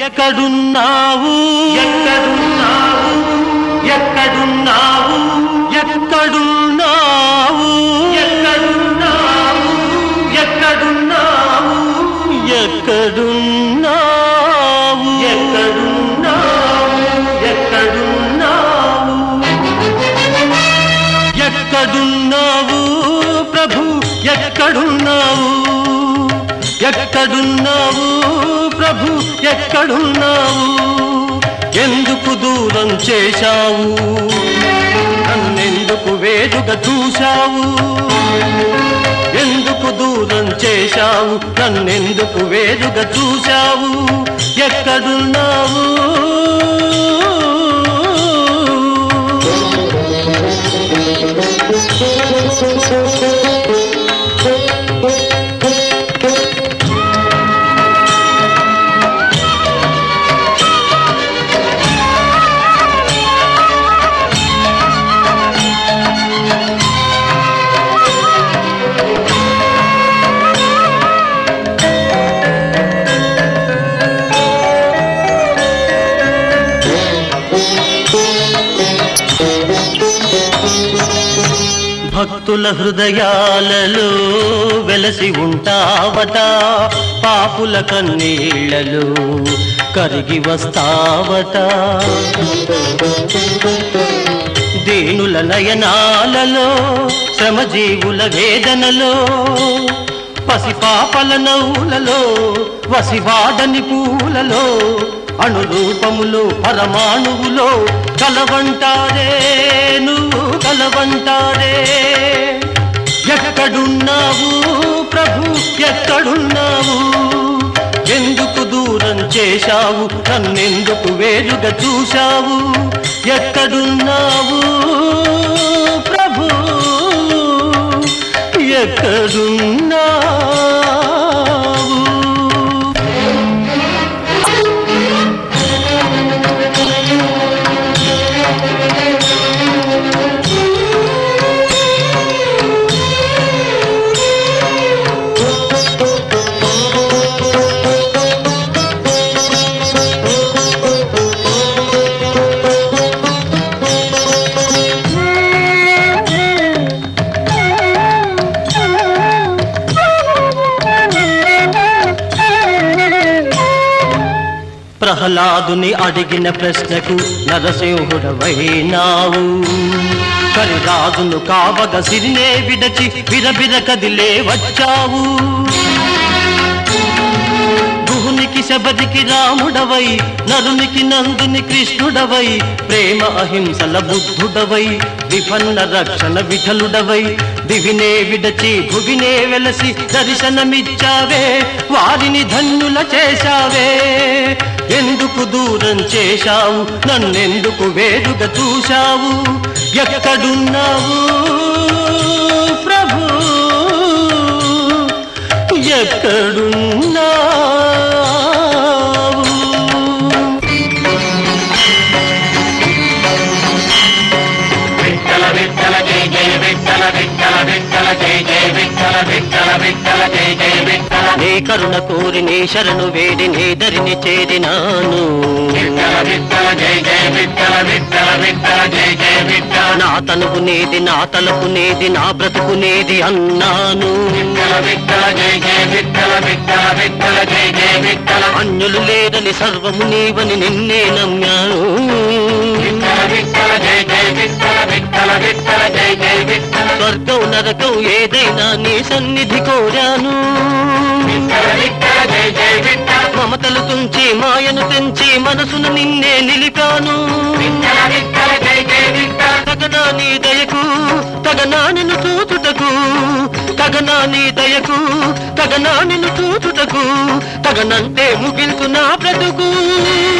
ఎక్కడున్నావు ఎక్కడున్నావు ఎక్కడున్నావు ఎక్కడున్నావు ఎక్కడున్నావు ఎక్కడున్నావు ఎక్కడున్నావు ఎక్కడున్నావు ఎక్కడున్నావు ఎక్కడున్నావు ప్రభు ఎక్కడున్నావు ఎక్కడున్నావు ప్రభు ఎక్కడున్నావు ఎందుకు దూరం చేశావు నన్నెందుకు వేడుక చూశావు ఎందుకు దూరం చేశావు నన్నెందుకు వేడుక చూశావు ఎక్కడున్నావు భక్తుల హృదయాలలో వెలసి ఉంటావట పాపుల కన్నీళ్లలో కరిగి వస్తావట దీనుల నయనాలలో శ్రమజీవుల వేదనలో పసిపాపల నవ్వులలో వసివాడని పూలలో అణురూపములో పరమాణువులో కలవంటారే నువ్వు కలవంటారే ఎక్కడున్నావు ప్రభు ఎక్కడున్నావు ఎందుకు దూరం చేశావు నన్నెందుకు వేరుగా చూశావు ఎక్కడున్నావు ప్రభు ఎక్కడున్నావు ప్రహ్లాదుని అడిగిన ప్రశ్నకు నరసింహుడవైనావు కరిరాజును కావగ సిరినే విడచి బిరబిర కదిలే వచ్చావు గుహునికి శబరికి రాముడవై నరునికి నందుని కృష్ణుడవై ప్రేమ అహింసల బుద్ధుడవై విపన్న రక్షణ విఠలుడవై దివినే విడచి భువినే వెలసి దర్శనమిచ్చావే వారిని ధన్యుల చేశావే ఎందుకు దూరం చేశావు నన్నెందుకు వేరుగా చూశావు ఎక్కడున్నావు ప్రభు ఎక్కడున్నావు విఠల విఠల జయ జయ విఠల విఠల విఠల జయ జయ విఠల విఠల విఠల జయ జయ విఠల నీ కరుణ కోరి నీ శరణు వేడి నీ దరిని చేరినాను విఠల విఠల జయ జయ విఠల విఠల విఠల జయ జయ విఠల నా తనుపు నీది నా తలపు నీది నా బ్రతుకు నీది అన్నాను విఠల విఠల జయ జయ విఠల విఠల విఠల జయ జయ విఠల అన్యులు లేదని సర్వము నీవని నిన్నే నమ్మాను విఠల విఠల జయ జయ విఠల విఠల విఠల జయ జయ విఠల స్వర్గం నరకం ఏదైనా నీ సన్నిధి కోరాను విఠల విఠల జయ జయ విఠల మమతలు తుంచి మాయను తెంచి మనసును నిన్నే నిలిపాను విఠల విఠల జయ జయ విఠల తగనా నీ దయకు తగనా నిన్ను చూచుటకు తగనా నీ దయకు తగనా నిన్ను చూచుటకు తగనంటే ముగించు నా బ్రతుకు